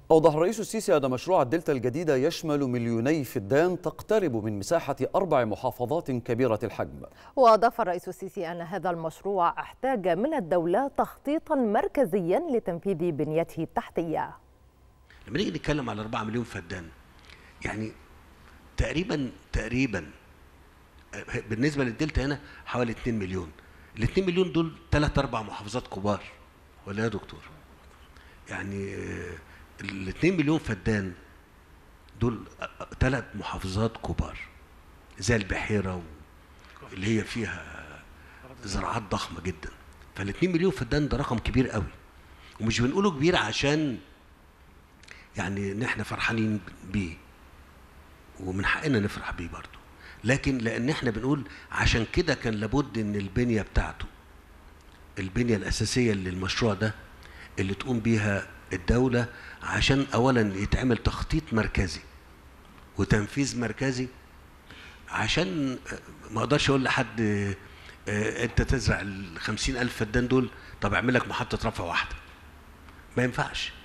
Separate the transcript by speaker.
Speaker 1: أوضح الرئيس السيسي أن مشروع الدلتا الجديدة يشمل مليوني فدان تقترب من مساحة أربع محافظات كبيرة الحجم
Speaker 2: وأضاف الرئيس السيسي أن هذا المشروع احتاج من الدولة تخطيطا مركزيا لتنفيذ بنيته التحتية
Speaker 3: لما نيجي نتكلم على 4 مليون فدان يعني تقريبا تقريبا بالنسبه للدلتا هنا حوالي 2 مليون ال 2 مليون دول ثلاث اربع محافظات كبار ولا يا دكتور يعني ال 2 مليون فدان دول ثلاث محافظات كبار زي البحيره اللي هي فيها زراعات ضخمه جدا فال 2 مليون فدان ده رقم كبير قوي ومش بنقوله كبير عشان يعني ان احنا فرحانين بيه ومن حقنا نفرح بيه برضه لكن لان احنا بنقول عشان كده كان لابد ان البنيه بتاعته البنيه الاساسيه للمشروع ده اللي تقوم بيها الدوله عشان اولا يتعمل تخطيط مركزي وتنفيذ مركزي عشان ما اقدرش اقول لحد انت تزرع ال ألف فدان دول طب اعمل لك محطه رفع واحده ما ينفعش